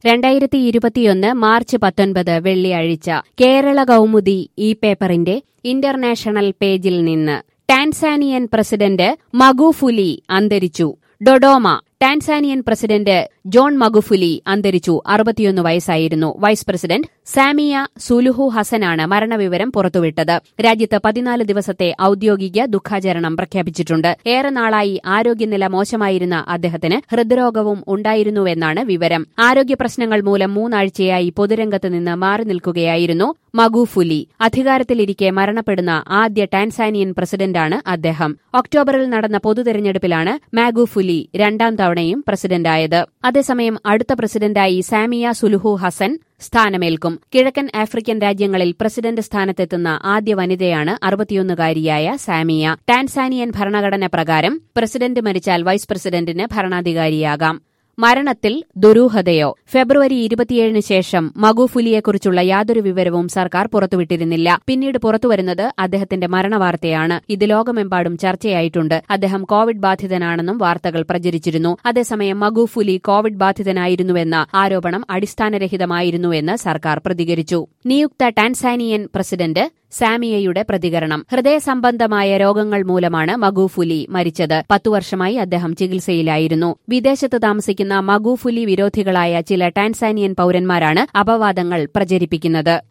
രണ്ടായിരത്തി ഇരുപത്തിയൊന്ന് മാർച്ച് പത്തൊൻപത് വെള്ളിയാഴ്ച കേരള കൗമുദി ഈ പേപ്പറിന്റെ ഇന്റർനാഷണൽ പേജിൽ നിന്ന് ടാൻസാനിയൻ പ്രസിഡന്റ് മഗുഫുലി അന്തരിച്ചു Dodoma Tanzanian president John Magufuli അന്തരിച്ചു അറുപത്തിയൊന്ന് വയസ്സായിരുന്നു വൈസ് പ്രസിഡന്റ് സാമിയ സുലുഹു ഹസനാണ് മരണവിവരം പുറത്തുവിട്ടത് രാജ്യത്ത് പതിനാല് ദിവസത്തെ ഔദ്യോഗിക ദുഃഖാചരണം പ്രഖ്യാപിച്ചിട്ടുണ്ട് ഏറെ നാളായി ആരോഗ്യനില മോശമായിരുന്ന അദ്ദേഹത്തിന് ഹൃദ്രോഗവും ഉണ്ടായിരുന്നുവെന്നാണ് വിവരം ആരോഗ്യ പ്രശ്നങ്ങൾ മൂലം മൂന്നാഴ്ചയായി പൊതുരംഗത്ത് നിന്ന് മാറി നിൽക്കുകയായിരുന്നു മഗുഫുലി അധികാരത്തിലിരിക്കെ മരണപ്പെടുന്ന ആദ്യ ടാൻസാനിയൻ പ്രസിഡന്റാണ് അദ്ദേഹം ഒക്ടോബറിൽ നടന്ന പൊതുതെരഞ്ഞെടുപ്പിലാണ് മാഗുഫുലി രണ്ടാം തവണയും പ്രസിഡന്റായത് അതേസമയം അടുത്ത പ്രസിഡന്റായി സാമിയ സുലുഹു ഹസൻ സ്ഥാനമേൽക്കും കിഴക്കൻ ആഫ്രിക്കൻ രാജ്യങ്ങളിൽ പ്രസിഡന്റ് സ്ഥാനത്തെത്തുന്ന ആദ്യ വനിതയാണ് അറുപത്തിയൊന്നുകാരിയായ സാമിയ ടാൻസാനിയൻ ഭരണഘടന പ്രകാരം പ്രസിഡന്റ് മരിച്ചാൽ വൈസ് പ്രസിഡന്റിന് ഭരണാധികാരിയാകാം മരണത്തിൽ ദുരൂഹതയോ ഫെബ്രുവരി ഇരുപത്തിയേഴിന് ശേഷം മഗുഫുലിയെക്കുറിച്ചുള്ള യാതൊരു വിവരവും സർക്കാർ പുറത്തുവിട്ടിരുന്നില്ല പിന്നീട് പുറത്തുവരുന്നത് അദ്ദേഹത്തിന്റെ മരണവാർത്തയാണ് ഇത് ലോകമെമ്പാടും ചർച്ചയായിട്ടുണ്ട് അദ്ദേഹം കോവിഡ് ബാധിതനാണെന്നും വാർത്തകൾ പ്രചരിച്ചിരുന്നു അതേസമയം മഗുഫുലി കോവിഡ് ബാധിതനായിരുന്നുവെന്ന ആരോപണം അടിസ്ഥാനരഹിതമായിരുന്നുവെന്ന് സർക്കാർ പ്രതികരിച്ചു നിയുക്ത ടാൻസാനിയൻ പ്രസിഡന്റ് സാമിയയുടെ പ്രതികരണം ഹൃദയ സംബന്ധമായ രോഗങ്ങൾ മൂലമാണ് മഗുഫുലി മരിച്ചത് പത്തു വർഷമായി അദ്ദേഹം ചികിത്സയിലായിരുന്നു വിദേശത്ത് താമസിക്കുന്ന മഗുഫുലി വിരോധികളായ ചില ടാൻസാനിയൻ പൌരന്മാരാണ് അപവാദങ്ങൾ പ്രചരിപ്പിക്കുന്നത്